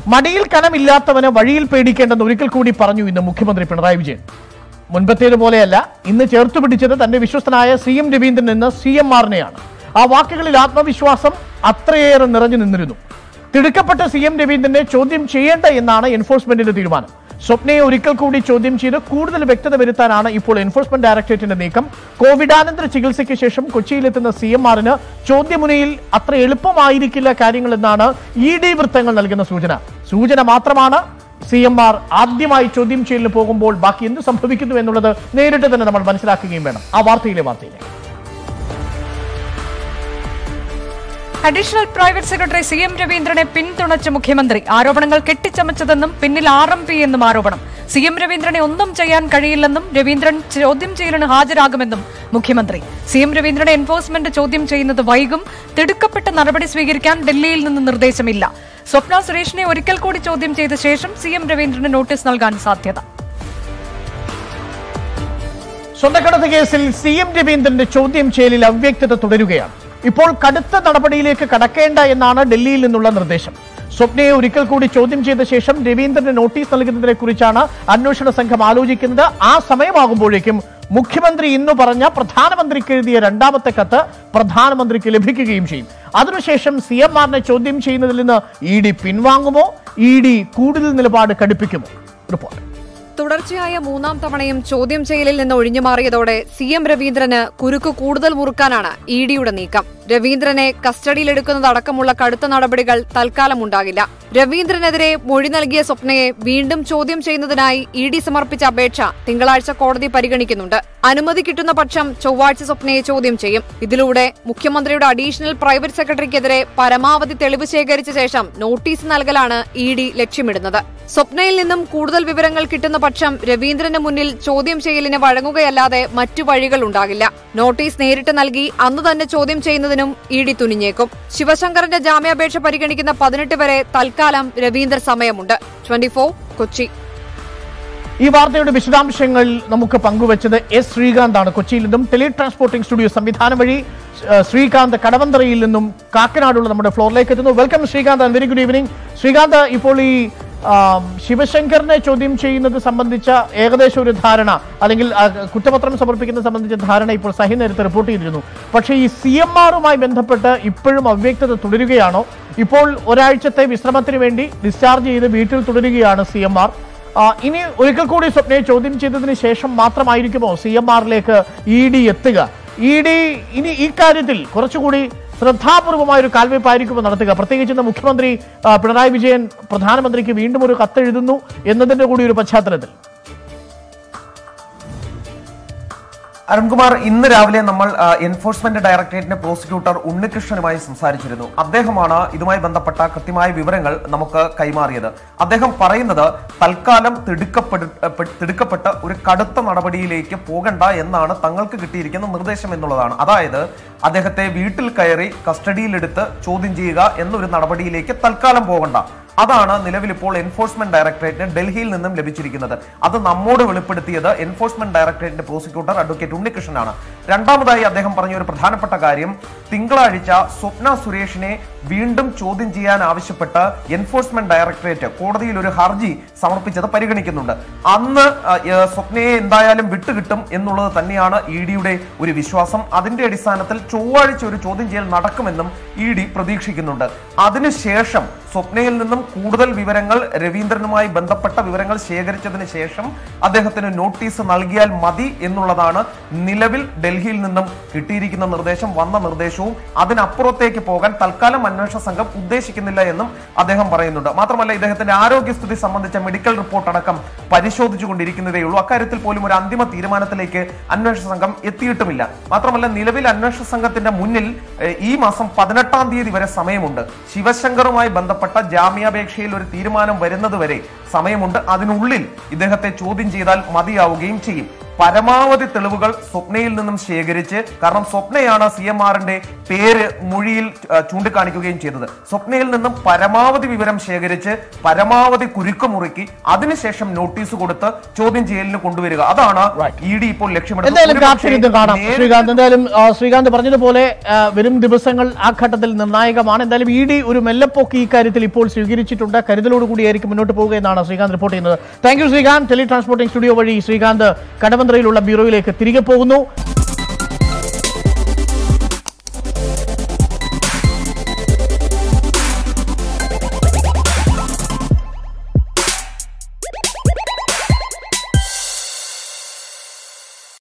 മടിയിൽ കനമില്ലാത്തവന് വഴിയിൽ പേടിക്കേണ്ടെന്ന് ഒരിക്കൽ കൂടി പറഞ്ഞു ഇന്ന് മുഖ്യമന്ത്രി പിണറായി വിജയൻ മുൻപത്തേതുപോലെയല്ല ഇന്ന് ചേർത്തു പിടിച്ചത് തന്റെ വിശ്വസ്തനായ സി എം രവീന്ദ്രൻ എന്ന സി എം ആറിനെയാണ് ആ വാക്കുകളിൽ ആത്മവിശ്വാസം അത്രയേറെ നിറഞ്ഞു നിന്നിരുന്നു തിടുക്കപ്പെട്ട സി എം രവീന്ദ്രനെ ചോദ്യം ചെയ്യേണ്ട എന്നാണ് എൻഫോഴ്സ്മെന്റിന്റെ തീരുമാനം സ്വപ്നയെ ഒരിക്കൽ കൂടി ചോദ്യം ചെയ്ത് കൂടുതൽ വ്യക്തത വരുത്താനാണ് ഇപ്പോൾ എൻഫോഴ്സ്മെന്റ് ഡയറക്ടറേറ്റിന്റെ നീക്കം കോവിഡാനന്തര ചികിത്സയ്ക്ക് ശേഷം കൊച്ചിയിലെത്തുന്ന സി എം ആറിന് ചോദ്യമുനയിൽ അത്ര എളുപ്പമായിരിക്കില്ല കാര്യങ്ങളെന്നാണ് ഇ ഡി വൃത്തങ്ങൾ നൽകുന്ന സൂചന സൂചന മാത്രമാണ് സി എം ആർ ആദ്യമായി ചോദ്യം ചെയ്യലിന് പോകുമ്പോൾ ബാക്കി എന്ത് സംഭവിക്കുന്നു എന്നുള്ളത് നേരിട്ട് തന്നെ നമ്മൾ മനസ്സിലാക്കുകയും വേണം ആ വാർത്തയിലെ വാർത്തയിലെ additional private secretary C M രവീന്ദ്രനെ പിന്തുണച്ച മുഖ്യമന്ത്രി ആരോപണങ്ങൾ കെട്ടിച്ചമച്ചതെന്നും പിന്നിൽ ആർ എം പി എന്നും ആരോപണം സി എം രവീന്ദ്രനെ ഒന്നും ചെയ്യാൻ കഴിയില്ലെന്നും രവീന്ദ്രൻ ചോദ്യം ചെയ്യലിന് ഹാജരാകുമെന്നും മുഖ്യമന്ത്രി സി എം രവീന്ദ്രനെ എൻഫോഴ്സ്മെന്റ് ചോദ്യം ചെയ്യുന്നത് വൈകും തിടുക്കപ്പെട്ട നടപടി സ്വീകരിക്കാൻ ഡൽഹിയിൽ നിന്ന് നിർദ്ദേശമില്ല സ്വപ്ന സുരേഷിനെ ഒരിക്കൽ കൂടി ചോദ്യം ചെയ്ത ശേഷം സി എം രവീന്ദ്രന് നോട്ടീസ് നൽകാൻ സാധ്യത സ്വന്തക്കടത്ത് കേസിൽ സി എം രവീന്ദ്രന്റെ ചോദ്യം ചെയ്യലിൽ അവ്യക്തത തുടരുകയാണ് ഇപ്പോൾ കടുത്ത നടപടിയിലേക്ക് കടക്കേണ്ട എന്നാണ് ഡൽഹിയിൽ നിന്നുള്ള നിർദ്ദേശം സ്വപ്നയെ ഒരിക്കൽ കൂടി ചോദ്യം ചെയ്ത ശേഷം രവീന്ദ്രന് നോട്ടീസ് നൽകുന്നതിനെ കുറിച്ചാണ് അന്വേഷണ സംഘം ആലോചിക്കുന്നത് ആ സമയമാകുമ്പോഴേക്കും മുഖ്യമന്ത്രി ഇന്ന് പറഞ്ഞ പ്രധാനമന്ത്രിക്ക് എഴുതിയ രണ്ടാമത്തെ കത്ത് പ്രധാനമന്ത്രിക്ക് ലഭിക്കുകയും ചെയ്യും അതിനുശേഷം സി എം ആറിനെ ചോദ്യം ചെയ്യുന്നതിൽ നിന്ന് ഇ ഡി പിൻവാങ്ങുമോ ഇ ഡി കൂടുതൽ നിലപാട് കടുപ്പിക്കുമോ റിപ്പോർട്ട് തുടർച്ചയായ മൂന്നാം തവണയും ചോദ്യം ചെയ്യലിൽ നിന്ന് ഒഴിഞ്ഞുമാറിയതോടെ സി എം രവീന്ദ്രന് കുരുക്ക് കൂടുതൽ മുറുക്കാനാണ് ഇ ഡിയുടെ നീക്കം രവീന്ദ്രനെ കസ്റ്റഡിയിലെടുക്കുന്നതടക്കമുള്ള കടുത്ത നടപടികൾ തൽക്കാലം ഉണ്ടാകില്ല രവീന്ദ്രനെതിരെ മൊഴി നൽകിയ സ്വപ്നയെ വീണ്ടും ചോദ്യം ചെയ്യുന്നതിനായി ഇ ഡി സമർപ്പിച്ച അപേക്ഷ തിങ്കളാഴ്ച കോടതി പരിഗണിക്കുന്നുണ്ട് അനുമതി കിട്ടുന്ന പക്ഷം ചൊവ്വാഴ്ച സ്വപ്നയെ ചോദ്യം ചെയ്യും ഇതിലൂടെ മുഖ്യമന്ത്രിയുടെ അഡീഷണൽ പ്രൈവറ്റ് സെക്രട്ടറിക്കെതിരെ പരമാവധി തെളിവ് ശേഖരിച്ച ശേഷം നോട്ടീസ് നൽകലാണ് ഇ ഡി ലക്ഷ്യമിടുന്നത് സ്വപ്നയിൽ നിന്നും കൂടുതൽ വിവരങ്ങൾ കിട്ടുന്ന പക്ഷം രവീന്ദ്രന് മുന്നിൽ ചോദ്യം ചെയ്യലിന് വഴങ്ങുകയല്ലാതെ മറ്റു വഴികൾ ഉണ്ടാകില്ല നോട്ടീസ് നേരിട്ട് നൽകി അന്ന് തന്നെ ചോദ്യം ചെയ്യുന്നതിനും ഇ ഡി തുനിഞ്ഞേക്കും ശിവശങ്കറിന്റെ ജാമ്യാപേക്ഷ പരിഗണിക്കുന്ന പതിനെട്ട് വരെ തൽക്കാലം രവീന്ദ്ര സമയമുണ്ട് ട്വന്റി കൊച്ചി ഈ വാർത്തയുടെ വിശദാംശങ്ങൾ നമുക്ക് പങ്കുവച്ചത് എസ് ശ്രീകാന്ത് ആണ് കൊച്ചിയിൽ നിന്നും ടെലി ട്രാൻസ്പോർട്ടിംഗ് സ്റ്റുഡിയോ സംവിധാനം വഴി ഏഹ്, ശ്രീകാന്ത് കടവന്തറയിൽ നിന്നും കാക്കനാടുള്ള നമ്മുടെ ഫ്ലോറിലേക്ക് എത്തുന്നു welcome Srikanth very good evening Srikanth ഇപ്പോൾ ഈ ആം, ശിവശങ്കറിനെ ചോദ്യം ചെയ്യുന്നത് സംബന്ധിച്ച ഏകദേശം ഒരു ധാരണ അല്ലെങ്കിൽ ആ, കുറ്റപത്രം സമർപ്പിക്കുന്നത് സംബന്ധിച്ച ധാരണ ഇപ്പോൾ സഹി നേരത്തെ റിപ്പോർട്ട് ചെയ്തിരുന്നു പക്ഷേ ഈ സി എം ആറുമായി ബന്ധപ്പെട്ട് ഇപ്പോഴും അവ്യക്തത തുടരുകയാണോ ഇപ്പോൾ ഒരാഴ്ചത്തെ വിശ്രമത്തിന് വേണ്ടി ഡിസ്ചാർജ് ചെയ്ത് വീട്ടിൽ തുടരുകയാണ് സി എം ആർ ആ, ഇനി ഒരിക്കൽ കൂടി സ്വപ്നയെ ചോദ്യം ചെയ്തതിന് ശേഷം മാത്രമായിരിക്കുമോ സി എം ആറിലേക്ക് ഇ ഡി എത്തുക ഇ ഡി ഇനി ഈ കാര്യത്തിൽ കുറച്ചുകൂടി ശ്രദ്ധാപൂർവമായ ഒരു കാൽവയ്പായിരിക്കുമോ നടത്തുക പ്രത്യേകിച്ച് ഇന്ന് മുഖ്യമന്ത്രി ആ, പിണറായി വിജയൻ പ്രധാനമന്ത്രിക്ക് വീണ്ടും ഒരു കത്തെഴുതുന്നു എന്നതിന്റെ കൂടി ഒരു പശ്ചാത്തലത്തിൽ അരുൺകുമാർ ഇന്ന് രാവിലെ നമ്മൾ ആ, എൻഫോഴ്സ്മെന്റ് ഡയറക്ടറേറ്റിന്റെ പ്രോസിക്യൂട്ടർ ഉണ്ണികൃഷ്ണനുമായി സംസാരിച്ചിരുന്നു അദ്ദേഹമാണ് ഇതുമായി ബന്ധപ്പെട്ട കൃത്യമായ വിവരങ്ങൾ നമുക്ക് കൈമാറിയത് അദ്ദേഹം പറയുന്നത് തൽക്കാലം തിടുക്കപ്പെടു പെ- തിടുക്കപ്പെട്ട ഒരു കടുത്ത നടപടിയിലേക്ക് പോകണ്ട എന്നാണ് തങ്ങൾക്ക് കിട്ടിയിരിക്കുന്ന നിർദ്ദേശം എന്നുള്ളതാണ് അതായത് അദ്ദേഹത്തെ വീട്ടിൽ കയറി കസ്റ്റഡിയിലെടുത്ത് ചോദ്യം ചെയ്യുക എന്നൊരു നടപടിയിലേക്ക് തൽക്കാലം പോകണ്ട അതാണ് നിലവിൽ ഇപ്പോൾ എൻഫോഴ്സ്മെന്റ് ഡയറക്ടറേറ്റിന് ഡൽഹിയിൽ നിന്നും ലഭിച്ചിരിക്കുന്നത് അത് നമ്മോട് വെളിപ്പെടുത്തിയത് എൻഫോഴ്സ്മെന്റ് ഡയറക്ടറേറ്റിന്റെ പ്രോസിക്യൂട്ടർ അഡ്വക്കേറ്റ് ഉണ്ണികൃഷ്ണനാണ് രണ്ടാമതായി അദ്ദേഹം പറഞ്ഞ ഒരു പ്രധാനപ്പെട്ട കാര്യം തിങ്കളാഴ്ച സ്വപ്ന സുരേഷിനെ വീണ്ടും ചോദ്യം ചെയ്യാൻ ആവശ്യപ്പെട്ട് എൻഫോഴ്സ്മെന്റ് ഡയറക്ടറേറ്റ് കോടതിയിൽ ഒരു ഹർജി സമർപ്പിച്ചത് പരിഗണിക്കുന്നുണ്ട് അന്ന് ആ, ഏ, സ്വപ്നയെ എന്തായാലും വിട്ടുകിട്ടും എന്നുള്ളത് തന്നെയാണ് ഇ ഡിയുടെ ഒരു വിശ്വാസം അതിന്റെ അടിസ്ഥാനത്തിൽ ചൊവ്വാഴ്ച ഒരു ചോദ്യം ചെയ്യൽ നടക്കുമെന്നും ഇ ഡി പ്രതീക്ഷിക്കുന്നുണ്ട് അതിനുശേഷം സ്വപ്നയിൽ നിന്നും കൂടുതൽ വിവരങ്ങൾ രവീന്ദ്രനുമായി ബന്ധപ്പെട്ട വിവരങ്ങൾ ശേഖരിച്ചതിന് ശേഷം അദ്ദേഹത്തിന് നോട്ടീസ് നൽകിയാൽ മതി എന്നുള്ളതാണ് നിലവിൽ ഡൽഹിയിൽ നിന്നും കിട്ടിയിരിക്കുന്ന നിർദ്ദേശം വന്ന നിർദ്ദേശവും അതിനപ്പുറത്തേക്ക് പോകാൻ തൽക്കാലം അന്വേഷണ സംഘം ഉദ്ദേശിക്കുന്നില്ല എന്നും അദ്ദേഹം പറയുന്നുണ്ട് മാത്രമല്ല ഇദ്ദേഹത്തിന്റെ ആരോഗ്യസ്ഥിതി സംബന്ധിച്ച മെഡിക്കൽ റിപ്പോർട്ട് അടക്കം പരിശോധിച്ചുകൊണ്ടിരിക്കുന്നതേ ഉള്ളൂ അക്കാര്യത്തിൽ പോലും ഒരു അന്തിമ തീരുമാനത്തിലേക്ക് അന്വേഷണ സംഘം എത്തിയിട്ടുമില്ല മാത്രമല്ല നിലവിൽ അന്വേഷണ സംഘത്തിന്റെ മുന്നിൽ ഏഹ്, ഈ മാസം പതിനെട്ടാം തീയതി വരെ സമയമുണ്ട് ശിവശങ്കറുമായി ബന്ധപ്പെട്ട ജാമ്യാപേക്ഷയിൽ ഒരു തീരുമാനം വരുന്നതുവരെ സമയമുണ്ട് അതിനുള്ളിൽ ഇദ്ദേഹത്തെ ചോദ്യം ചെയ്താൽ മതിയാവുകയും ചെയ്യും പരമാവധി തെളിവുകൾ സ്വപ്നയിൽ നിന്നും ശേഖരിച്ച് കാരണം സ്വപ്നയാണ് സി എം ആറിന്റെ പേര് മൊഴിയിൽ ആ, ചൂണ്ടിക്കാണിക്കുകയും ചെയ്തത് സ്വപ്നയിൽ നിന്നും പരമാവധി വിവരം ശേഖരിച്ച് പരമാവധി കുരുക്ക് മുറുക്കി അതിനുശേഷം നോട്ടീസ് കൊടുത്ത് ചോദ്യം ചെയ്യലിന് കൊണ്ടുവരിക അതാണ് ഇ ഡി ഇപ്പോൾ ലക്ഷ്യമിടുന്നത് എന്തായാലും ഒരുപക്ഷേ കാത്തിരുന്ന് കാണാം നേരിട്ട് ശ്രീകാന്ത് എന്തായാലും ആ, ശ്രീകാന്ത് പറഞ്ഞതുപോലെ ആ, വരും ദിവസങ്ങൾ ആ ഘട്ടത്തിൽ നിർണായകമാണ് എന്തായാലും ഇ ഡി ഒരു മെല്ലപ്പോക്ക് ഈ കാര്യത്തിൽ ഇപ്പോൾ സ്വീകരിച്ചിട്ടുണ്ട് കരുതലോടുകൂടിയായിരിക്കും മുന്നോട്ട് പോവുക എന്നാണ് ശ്രീകാന്ത് റിപ്പോർട്ട് ചെയ്യുന്നത് thank you Srikanth tele transporting studio വഴി ശ്രീകാന്ത് കടവന്ത്രയിലുള്ള ബ്യൂറോയിലേക്ക് തിരികെ പോകുന്നു